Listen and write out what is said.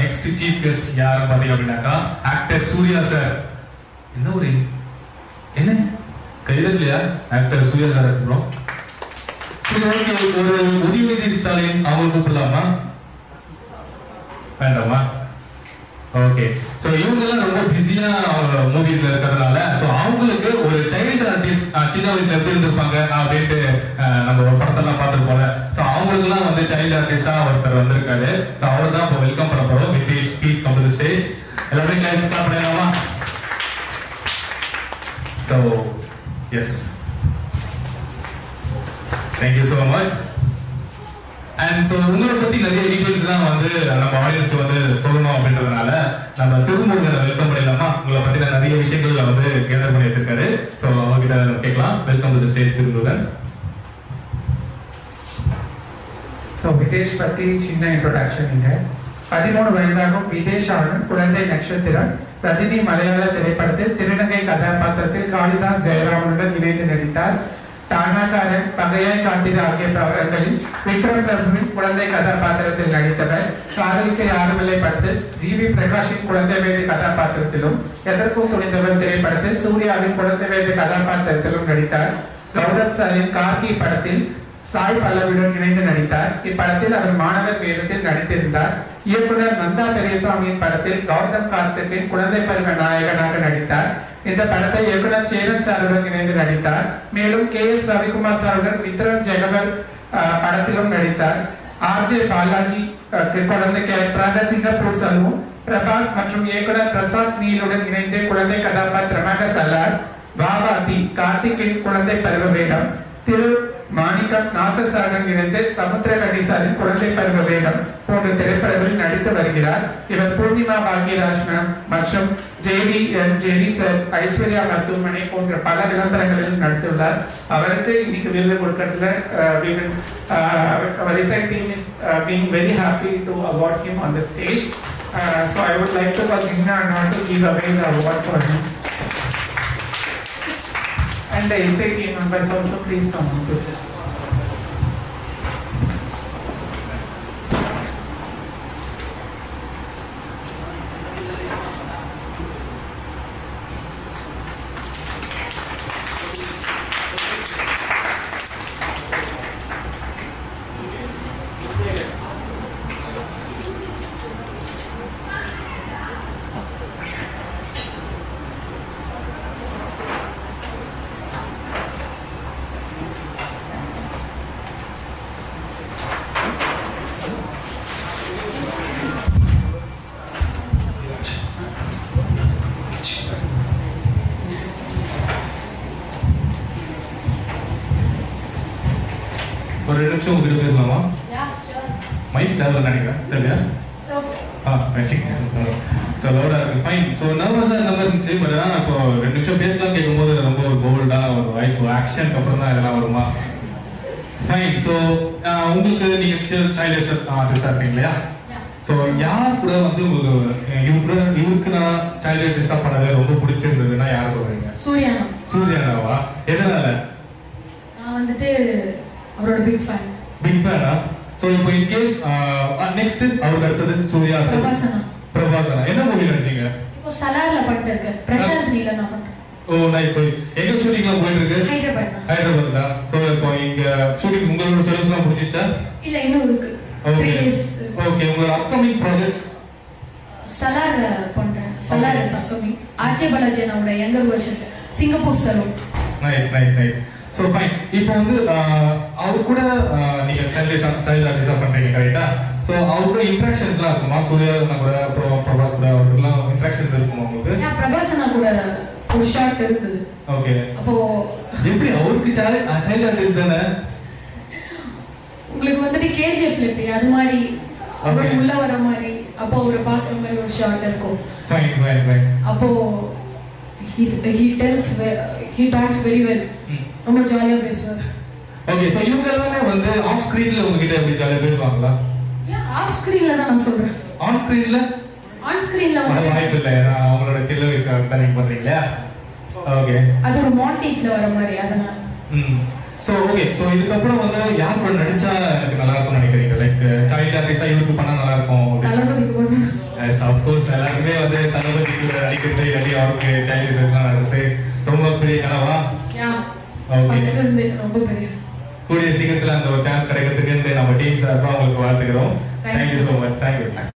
Next chief guest யாருன்னு பாத்தீங்க அப்படின்னாக்கா ஆக்டர் சூர்யா சார் என்ன ஒரு என்ன கைதட்டலையா ஆக்டர் சூர்யா சார் இருக்கிறோம் சரி ஓகே ஒரு உதயநிதி ஸ்டாலின் அவங்க கூப்பிடலாமா வேண்டாமா ஓகே சோ இவங்க எல்லாம் ரொம்ப பிஸியா அவங்க மூவிஸ்ல இருக்கிறதுனால சோ அவங்களுக்கு ஒரு சைல்டு ஆர்டிஸ்ட் சின்ன வயசுல எப்படி இருந்திருப்பாங்க அப்படின்ட்டு அஹ், நம்ம ஒரு படத்தெல்லாம் பார்த்துருப்போம்ல சோ அவங்களுக்கு எல்லாம் வந்து சைல்டு ஆர்டிஸ்டா ஒருத்தர் வந்திருக்காரு சோ அவர் தான் இப்போ வெல்கம் பண்ண போறோம் Vithesh please come to stage எல்லாரும் கிளாப் பண்ணலாமா so yes thank you so much and so உங்களை பத்தி நிறைய டீடைல்ஸ்லாம் வந்து நம்ம ஆடியன்ஸ்க்கு வந்து சொல்லணும் அப்படின்றதுனால நம்ம திருமுருகனை வெல்கம் பண்ணிடலாமா உங்களை பத்தின நிறைய விஷயங்கள் வந்து கேதர் பண்ணி வச்சிருக்காரு ஸோ அவர்கிட்ட நம்ம கேட்கலாம் welcome to stage Thirumurugan so Vidhesh பத்தி சின்ன இன்ட்ரோடக்ஷன் இங்க பதிமூணு வயதாகும் விதேஷ் ஆனந்த் குழந்தை நட்சத்திரம் ரஜினி மலையாள திரைப்படத்தில் திருநங்கை கதாபாத்திரத்தில் காளிதாஸ் ஜெயராமனுடன் இணைந்து நடித்தார் தானாகாரன் பகையாய் காத்திர ஆகிய படங்களில் விக்ரம் பிரபுவின் குழந்தை கதாபாத்திரத்தில் நடித்தவர் காதலிக்க யாருமில்லை படத்தில் ஜி வி பிரகாஷின் குழந்தை வேதி கதாபாத்திரத்திலும் எதற்கும் துணிந்தவர் திரைப்படத்தில் சூர்யாவின் குழந்தை வேதி கதாபாத்திரத்திலும் நடித்தார் கௌதம் சாரின் கார்கி படத்தில் சாய் பல்லவியுடன் இணைந்து நடித்தார் இப்படத்தில் அவர் மாணவர் வேடத்தில் நடித்திருந்தார் இயக்குனர் நந்தா பெரியசாமியின் படத்தில் கௌதம் கார்த்திக்கின் குழந்தை பருவ நாயகனாக நடித்தார் இந்த படத்தை இயக்குனர் சேரன் சாருடன் இணைந்து நடித்தார் மேலும் கே எஸ் ரவிக்குமார் சாருடன் விக்ரம் ஜெகவர் அஹ், படத்திலும் நடித்தார் ஆர் ஜே பாலாஜி அஹ், குழந்தை கேரக்டராக சிங்கப்பூர் சலு பிரபாஸ் மற்றும் இயக்குனர் பிரசாத் நீலுடன் இணைந்து குழந்தை கதாபாத்திரமாக சலார் பாபாதி கார்த்திக்கின் குழந்தை பருவ வேடம் திரு மாணிக்கம் நாசசாரன் இணைந்து சமுத்திரகனி சாரின் குழந்தை பருவ வேடம் போன்ற திரைப்படங்களில் நடித்து வருகிறார் இவர் பூர்ணிமா பாக்யராஜ் மேம் மற்றும் JD and Jerry sir Aishwarya மருத்துவமனை போன்ற பல விளம்பரங்களில் நடித்துள்ளார் அவருக்கு இன்னைக்கு விருது கொடுக்கறதுல uh, we will, uh, our effect team is uh, being very happy to award him on the stage. Uh, so I would like to call Jigna Anna to give away the award for him. And the essay team members also please come on to this. ஒரு ரெண்டு நிமிஷம் உங்ககிட்ட பேசலாமா Yeah, sure. Mic தேவை நினைக்கிறேன் தெரியல Okay. ஆ வச்சுக்கேன் so லவுடா இருக்கு ஃபைன் ஸோ நர்வஸாக இந்த மாதிரி இருந்துச்சு பட் ஆனால் இப்போ ரெண்டு நிமிஷம் பேசலாம் கேட்கும்போது ரொம்ப ஒரு போல்டான ஒரு வாய்ஸ் ஆக்ஷனுக்கு அப்புறம் தான் இதெல்லாம் வருமா ஃபைன் ஸோ உங்களுக்கு நீங்கள் சைல்டு ஆர்டிஸ்டாக இருக்கீங்க இல்லையா Yeah. ஸோ யார் கூட வந்து உங்களுக்கு இவரு கூட இவருக்கு நான் சைல்டு ஆர்டிஸ்டாக பண்ணது ரொம்ப பிடிச்சிருந்ததுன்னா யாரை சொல்றீங்க சூர்யானா சூர்யானாவா எதனால நான் வந்துட்டு அவரோட பிக் ஃபேன் பிக் ஃபேனா ஸோ இப்போ இன் கேஸ் நெக்ஸ்ட் அவருக்கு அடுத்தது சூர்யா அடுத்தது பிரபாசனா பிரபாசனா என்ன மூவி நடிச்சீங்க இப்போ சலார்ல பண்ணிட்டு இருக்கேன் பிரசாந்த் நீல நான் பண்றேன் ஓ நைஸ் நைஸ் எங்க ஷூட்டிங்லாம் போயிட்டு இருக்கு ஹைதராபாத் தான். ஹைதராபாத் தான் ஸோ இப்போ இங்க ஷூட்டிங் உங்களோட சர்வீஸ்லாம் முடிஞ்சிச்சா இல்ல இன்னும் இருக்கு த்ரீ ஓகே டேஸ் ஓகே உங்களோட அப்கமிங் ப்ராஜெக்ட்ஸ் சலார் பண்றேன் Salaar is upcoming RJ Balaji என்னோட younger version Singapore Saloon nice nice nice so fine இப்போ வந்து ஆஹ், அவர் கூட ஆஹ், நீங்க சைல்டு சைல்டு ஆர்டிஸ்டாக பண்றீங்க கரெக்டா ஸோ அவர் கூட இன்ட்ராக்ஷன்ஸ்லாம் இருக்குமா சூர்யா கூட அப்புறம் பிரபாஸ் கூட அவருக்குலாம் இன்ட்ராக்ஷன்ஸ் இருக்குமா உங்களுக்கு ஏன் பிரபாசனா கூட ஒரு ஷார்ட் இருந்தது ஓகே அப்போ எப்படி அவருக்கு சைல்டு சைல்டு ஆர்டிஸ்ட் தானே உங்களுக்கு வந்துட்டு கேஜிஎஃப்ல எப்படி அது மாதிரி அவர் Okay. உள்ள வர மாதிரி அப்போ அவரை பாக்குற மாதிரி ஒரு ஷார்ட் இருக்கும் ஃபைன் ஃபைன் ஃபைன் அப்போ he tells he talks very well ரொம்ப ஜாலியா பேசுவார் ஓகே ஸோ இவங்க எல்லாமே வந்து ஆஃப் ஸ்க்ரீன்ல உங்ககிட்ட எப்படி ஜாலியாக பேசுவாங்களா ஆஃப் ஸ்கிரீன்ல தான் நான் சொல்றேன் ஆன் ஸ்க்ரீன்ல ஆன் ஸ்கிரீன்ல அது வந்து வாய்ப்பு இல்லை நான் அவங்களோட சின்ன வயசு தனிக்கு பண்றீங்களா ஓகே அது ஒரு மாண்டேஜ்ல வர மாதிரி அதனால ம் ஸோ ஓகே ஸோ இதுக்கப்புறம் வந்து யார் கூட நடிச்சா எனக்கு நல்லா இருக்கும்னு நினைக்கிறீங்க லைக் சைல்டு ஆர்டிஸ்டா இவருக்கு பண்ணா நல்லா இருக்கும் அப்படின்னு. தளபதி கூட அப்கோர்ஸ் எல்லாருமே வந்து தளபதி கூட நடிக்கிறது இல்லாட்டி அவருக்கு சைல்டு பேசலாம் நடக்கிறது ரொம்ப பெரிய கனவா யா Okay. ஃபர்ஸ்ட் இருந்து ரொம்ப பெரிய கூடிய சீக்கிரத்துல அந்த ஒரு சான்ஸ் கிடைக்கிறதுக்கு நம்ம டீம் சார்பா உங்களுக்கு வாழ்த்துக்கிறோம் Thanks. Thank you so much thank you